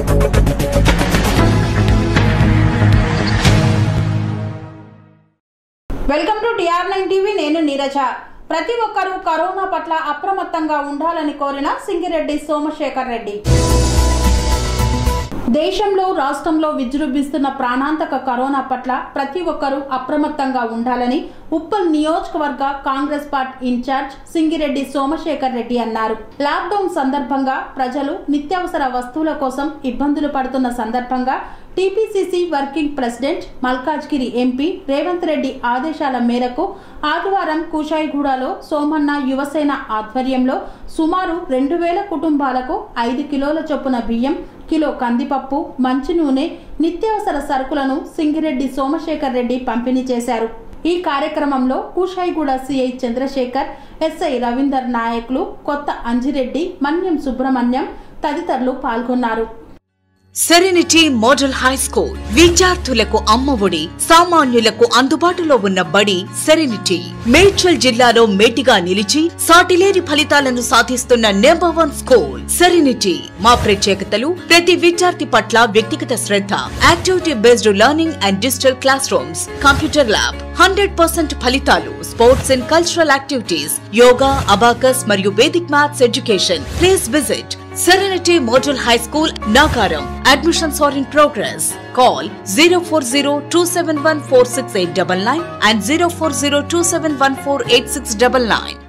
Welcome to TR nine TV నేను నీరజ ప్రతి ఒక్కరూ కరోనా పట్ల అప్రమత్తంగా ఉండాలని కోరిన సింగిరెడ్డి సోమశేఖర్ రెడ్డి దేశంలో రాష్ట్రంలో విజృంభిస్తున్న ప్రాణాంతక కరోనా పట్ల ప్రతి ఒక్కరూ అప్రమత్తంగా ఉండాలని ఉప్పల్ నియోజకవర్గ కాంగ్రెస్ పార్టీ ఇన్ఛార్జ్ సింగిరెడ్డి సోమశేఖర్ రెడ్డి అన్నారు లాక్డౌన్ సందర్భంగా ప్రజలు నిత్యావసర వస్తువుల కోసం ఇబ్బందులు పడుతున్న సందర్భంగా TPCC working president Malkajgiri MP Revanth Reddy ఆదేశాల మేరకు ఆదివారం కుషాయిగూడలో సోమన్న యువసేన ఆధ్వర్యంలో సుమారు రెండు వేల కుటుంబాలకు ఐదు కిలోల చొప్పున బియ్యం కిలో కందిపప్పు మంచి నూనె నిత్యావసర సరుకులను సింగిరెడ్డి సోమశేఖర్ రెడ్డి పంపిణీ చేశారు ఈ కార్యక్రమంలో కుషాయిగూడ సిఐ చంద్రశేఖర్ ఎస్ఐ రవీందర్ నాయకులు కొత్త అంజిరెడ్డి మన్యం సుబ్రహ్మణ్యం తదితరులు పాల్గొన్నారు సెరెనిటీ మోడల్ హై స్కూల్ విద్యార్థులకు అమ్మఒడి సామాన్యులకు అందుబాటులో ఉన్న బడి సెరెనిటీ మేడ్చల్ జిల్లాలో మేటిగా నిలిచి సాటిలేని ఫలితాలను సాధిస్తున్న నెంబర్ వన్ స్కూల్ సెరెనిటీ మా ప్రత్యేకతలు ప్రతి విద్యార్థి పట్ల వ్యక్తిగత శ్రద్ధ activity based learning and digital classrooms computer lab hundred percent ఫలితాలు sports and cultural activities yoga abacus మరియు Vedic maths education please visit Serenity Model High School, Nagaram. Admissions are in progress. Call 040 and 040